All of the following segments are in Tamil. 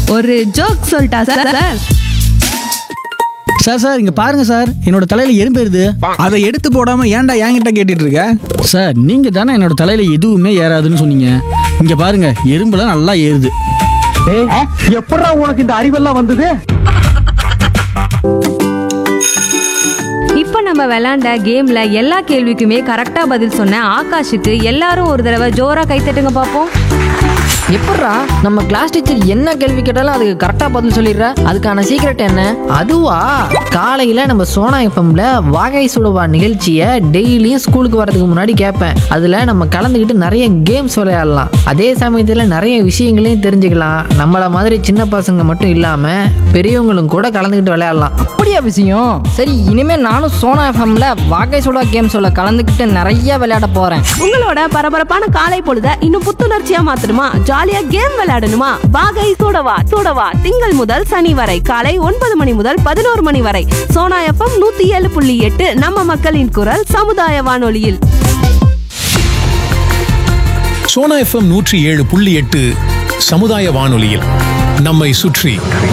ஒரு ஜோக் சொல்லிட்டா சார் சார் சார் சார் இங்க பாருங்க சார் என்னோட தலையில எறும்பு ஏறுது அதை எடுத்து போடாம ஏன்டா என்கிட்ட கேட்டுட்டு இருக்க சார் நீங்க தானே என்னோட தலையில எதுவுமே ஏறாதுன்னு சொன்னீங்க இங்க பாருங்க எறும்புலாம் நல்லா ஏறுது எப்படா உனக்கு இந்த அறிவெல்லாம் வந்தது இப்போ நம்ம விளையாண்ட கேம்ல எல்லா கேள்விக்குமே கரெக்டா பதில் சொன்ன ஆகாஷுக்கு எல்லாரும் ஒரு தடவை ஜோரா கைத்தட்டுங்க பார்ப்போம் எப்பட்றா நம்ம கிளாஸ் டீச்சர் என்ன கேள்வி கேட்டாலும் அதுக்கு கரெக்டாக பதில் சொல்லிடுற அதுக்கான சீக்ரெட் என்ன அதுவா காலையில் நம்ம சோனா எஃப்எம்ல வாகை சுடுவா நிகழ்ச்சியை டெய்லியும் ஸ்கூலுக்கு வரதுக்கு முன்னாடி கேட்பேன் அதில் நம்ம கலந்துக்கிட்டு நிறைய கேம்ஸ் விளையாடலாம் அதே சமயத்தில் நிறைய விஷயங்களையும் தெரிஞ்சுக்கலாம் நம்மளை மாதிரி சின்ன பசங்க மட்டும் இல்லாமல் பெரியவங்களும் கூட கலந்துக்கிட்டு விளையாடலாம் அப்படியா விஷயம் சரி இனிமே நானும் சோனா எஃப்எம்ல வாகை சுடா கேம் சொல்ல கலந்துக்கிட்டு நிறைய விளையாட போறேன் உங்களோட பரபரப்பான காலை பொழுத இன்னும் புத்துணர்ச்சியா மாத்தணுமா ஜாலியா கேம் விளையாடணுமா வாகை சூடவா சூடவா திங்கள் முதல் சனி வரை காலை ஒன்பது மணி முதல் பதினோரு மணி வரை சோனா எஃப்எம் நூத்தி ஏழு புள்ளி எட்டு நம்ம மக்களின் குரல் சமுதாய வானொலியில் சோனா எஃப்எம் நூற்றி ஏழு புள்ளி எட்டு சமுதாய வானொலியில் நம்மை சுற்றி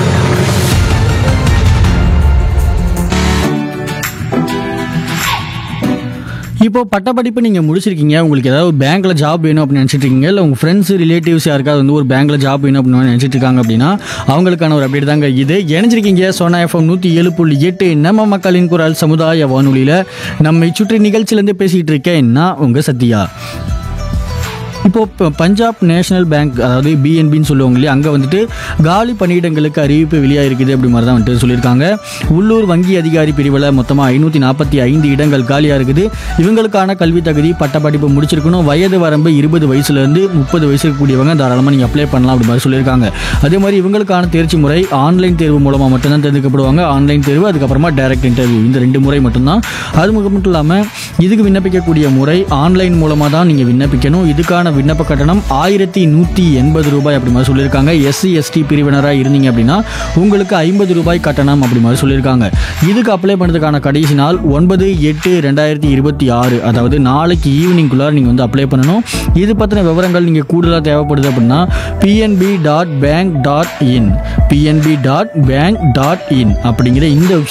இப்போ பட்டப்படிப்பு நீங்க முடிச்சிருக்கீங்க உங்களுக்கு ஏதாவது பேங்க்ல ஜாப் வேணும் அப்படின்னு நினைச்சிட்டு இருக்கீங்க இல்லை உங்க ஃப்ரெண்ட்ஸ் ரிலேட்டிவ்ஸ் யாருக்காவது வந்து ஒரு பேங்க்ல ஜாப் வேணும் அப்படின்னு நினைச்சிட்டு இருக்காங்க அப்படின்னா அவங்களுக்கான ஒரு அப்டேட் தாங்க இது இணைஞ்சிருக்கீங்க சோனா எஃப்எம் நூற்றி ஏழு புள்ளி எட்டு நம்ம மக்களின் குரல் சமுதாய வானொலியில் நம்மை சுற்றி நிகழ்ச்சியிலேருந்து பேசிக்கிட்டு இருக்கேன் நான் உங்க சத்யா இப்போ ப- பஞ்சாப் நேஷனல் பேங்க் அதாவது பிஎன்பின்னு சொல்லுவாங்க இல்லையா அங்கே வந்துட்டு காலி பணியிடங்களுக்கு அறிவிப்பு வெளியாயிருக்குது அப்படி மாதிரி தான் வந்துட்டு சொல்லியிருக்காங்க உள்ளூர் வங்கி அதிகாரி பிரிவில் மொத்தமாக ஐநூற்றி நாற்பத்தி ஐந்து இடங்கள் காலியாக இருக்குது இவங்களுக்கான கல்வி தகுதி பட்டப்படிப்பு முடிச்சிருக்கணும் வயது வரம்பு இருபது வயசுலேருந்து முப்பது வயசு இருக்கக்கூடியவங்க தாராளமாக நீங்கள் அப்ளை பண்ணலாம் அப்படி மாதிரி சொல்லியிருக்காங்க அதே மாதிரி இவங்களுக்கான தேர்ச்சி முறை ஆன்லைன் தேர்வு மூலமாக மட்டும்தான் தேர்ந்தெடுக்கப்படுவாங்க ஆன்லைன் தேர்வு அதுக்கப்புறமா டைரக்ட் இன்டர்வியூ இந்த ரெண்டு முறை மட்டும்தான் அது மட்டும் இல்லாமல் இதுக்கு விண்ணப்பிக்கக்கூடிய முறை ஆன்லைன் மூலமாக தான் நீங்கள் விண்ணப்பிக்கணும் இதுக்கான விண்ணப்ப கட்டணம் ஆயிரத்தி நூற்றி எண்பது ரூபாய் அப்படி மாதிரி சொல்லியிருக்காங்க எஸ்சி எஸ்டி பிரிவினராக இருந்தீங்க அப்படின்னா உங்களுக்கு ஐம்பது ரூபாய் கட்டணம் அப்படி மாதிரி சொல்லியிருக்காங்க இதுக்கு அப்ளை பண்ணுறதுக்கான கடைசி நாள் ஒன்பது எட்டு ரெண்டாயிரத்தி இருபத்தி ஆறு அதாவது நாளைக்கு ஈவினிங்குள்ளார நீங்கள் வந்து அப்ளை பண்ணணும் இது பற்றின விவரங்கள் நீங்கள் கூடுதலாக தேவைப்படுது அப்படின்னா PNB dot bank dot in PNB dot bank dot in அப்படிங்கிற இந்த